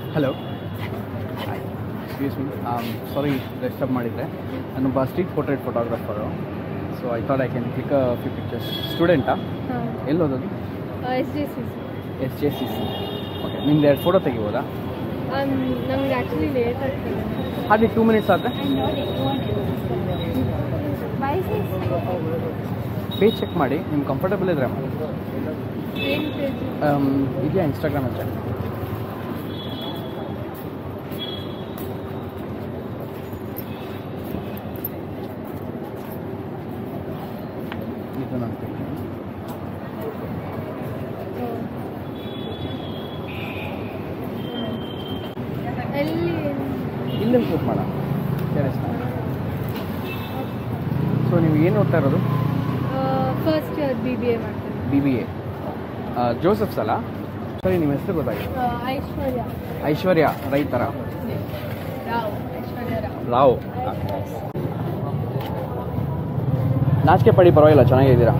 Hello excuse me sorry disturb ಮಾಡಿದ್ದೆ ನಾನೊಬ್ಬ street portrait photographer so I thought I can click few pictures ಸ್ಟೂಡೆಂಟಾ ಹಾಂ ಎಲ್ಲಿ ಓದೋದು S G C C S J C C okay ನಿಮ್ದು ಎರಡು photo ತೆಗಿಬೋದಾ ನಮ್ಗೆ ಆ್ಯಕ್ಚುಲಿ ಲೇಟ್ ಆಗ್ತದೆ ಹಾಗೆ ಟೂ ಮಿನಿಟ್ಸ್ ಆದರೆ ಪೇಜ್ ಚೆಕ್ ಮಾಡಿ ನಿಮ್ಗೆ ಕಂಫರ್ಟಬಲ್ ಇದ್ರೆ ಮಾಡಿ ಏನು ಪೇಜ್ ಆಮ್, ಇದೆಯಾ ಇನ್ಸ್ಟಾಗ್ರಾಮ್ ಚೆಕ್ ಇದು ನನ್ನ page. ಎಲ್ಲಿ ಇಲ್ಲೇ ಶೂಟ್ ಮಾಡ ಟೆರೆಸ್ ಸೊ ನೀವು ಏನು ಓದ್ತಾ ಇರೋದು first year B B A ಮಾಡ್ತೇನೆ ಬಿ ಬಿ ಎ ಜೋಸಫ್ಸ್ ಅಲ್ಲ ಸರಿ ನಿಮ್ಮ ಹೆಸರು ಗೊತ್ತಾಗಿದೆ ಐಶ್ವರ್ಯ ಐಶ್ವರ್ಯ ರೈತರ ರಾವ್ ಐಶ್ವರ್ಯ ರಾವ್ ರಾವ್ ನಾಚಿಕೆ ಪಡಿ ಪರವಾಗಿಲ್ಲ ಚೆನ್ನಾಗಿದ್ದೀರಾ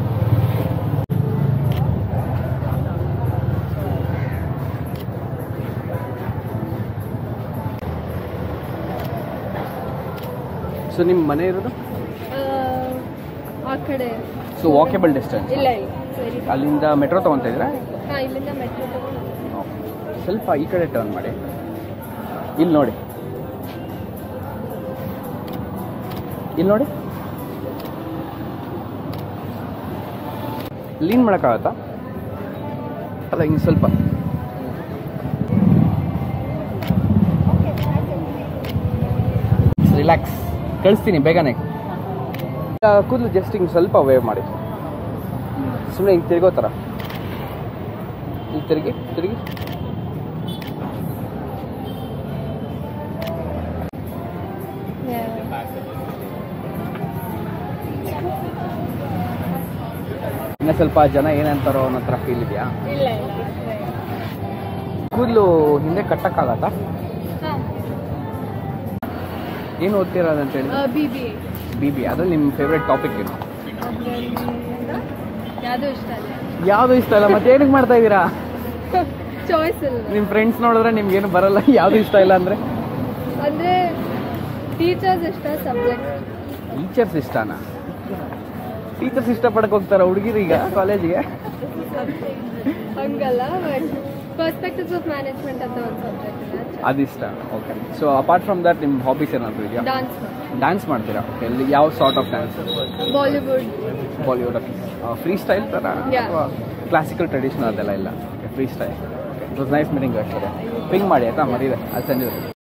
ಸೊ ನಿಮ್ಮ ಮನೆ ಇರೋದು ಆ, ಆ ಕಡೆ ಸೊ ವಾಕೇಬಲ್ ಡಿಸ್ಟೆನ್ಸ್ ಇಲ್ಲ ಇಲ್ಲ ಸರಿ ಅಲ್ಲಿಂದ ಮೆಟ್ರೋ ತೊಗೊತಾ ಇದ್ದೀರಾ ಹಾಂ ಇಲ್ಲಿಂದ ಮೆಟ್ರೋ ತಗೊಂಡು ಸ್ವಲ್ಪ ಈ ಕಡೆ ಟರ್ನ್ ಮಾಡಿ ಇಲ್ಲಿ ನೋಡಿ ಇಲ್ಲಿ ನೋಡಿ ಲೀನ್ ಮಾಡೋಕ್ಕಾಗತ್ತಾ ಅಲ್ಲ ಹಿಂಗೆ ಸ್ವಲ್ಪ ರಿಲ್ಯಾಕ್ಸ್ ಕಳಿಸ್ತೀನಿ ಬೇಗನೆ ಈಗ ಕೂದಲು ಜಸ್ಟ್ ಹಿಂಗೆ ಸ್ವಲ್ಪ ವೇವ್ ಮಾಡಿ ಸುಮ್ಮನೆ ಹಿಂಗೆ ತಿರ್ಗೋ ಥರ ಇಲ್ಲಿ ತಿರುಗಿ ತಿರುಗಿ ಇನ್ನು ಸ್ವಲ್ಪ ಜನ ಏನಂತಾರೋ ಅನ್ನೋ ಥರ ಫೀಲ್ ಇದೆಯಾ ಇಲ್ಲ ಇಲ್ಲ ಅಷ್ಟೇ ಕೂದಲು ಹಿಂದೆ ಕಟ್ಟಕ್ಕಾಗತ್ತಾ ಹಾಂ ಏನು ಓದ್ತಿರೋದು ಅಂತ ಹೇಳಿ B B A B B ಅದ್ರಲ್ಲಿ ನಿಮ್ಮ ಫೇವ್ರೆಟ್ ಟಾಪಿಕ್ ಏನು ಯಾವುದೂ ಇಷ್ಟ ಇಲ್ಲ ಯಾವುದು ಇಷ್ಟ ಇಲ್ಲ ಮತ್ತೆ ಏನಕ್ಕೆ ಮಾಡ್ತಾ ಇದ್ದೀರಾ ಚಾಯ್ಸ್ ಇಲ್ಲ ನಿಮ್ಮ ಫ್ರೆಂಡ್ಸ್ ನೋಡಿದ್ರೆ ನಿಮ್ಗೇನು ಬರಲ್ಲ ಯಾವುದು ಇಷ್ಟ ಇಲ್ಲ ಅಂದರೆ ಅಂದರೆ ಟೀಚರ್ಸ್ ಇಷ್ಟ ಸಬ್ಜೆಕ್ಟ್ ಟೀಚರ್ಸ್ ಇಷ್ಟನಾ ಟೀಚರ್ಸ್ ಇಷ್ಟಪಡಕ್ಕೆ ಹೋಗ್ತಾರ ಹುಡುಗಿರು ಈಗ ಕಾಲೇಜಿಗೆ ಹಂಗಲ್ಲ ಬಟ್ ಪರ್ಸ್ಪೆಕ್ಟಿವ್ಸ್ ಆಫ್ ಮ್ಯಾನೇಜ್ಮೆಂಟ್ ಅಂತ ಒಂದು ಸಬ್ಜೆಕ್ಟ್ ಇದೆ ಅದಿಷ್ಟ okay so apart from that ನಿಮ್ಮ ಹಾಬೀಸ್ ಏನಾದರೂ ಇದೆಯಾ ಡಾನ್ಸ್ ಡ್ಯಾನ್ಸ್ ಮಾಡ್ತೀರಾ ಎಲ್ಲಿ ಯಾವ sort of dance Bollywood Bollywood freestyle ಥರ Yeah. ಅಥವಾ ಕ್ಲಾಸಿಕಲ್ ಟ್ರೆಡಿಷನಲ್ ಅದೆಲ್ಲ ಇಲ್ಲ freestyle it was nice meeting ಅಷ್ಟೇ ಪಿಂಗ್ ಮಾಡಿ ಆಯ್ತಾ ಮರಿದೆ ಅದು ಸಂಜೆ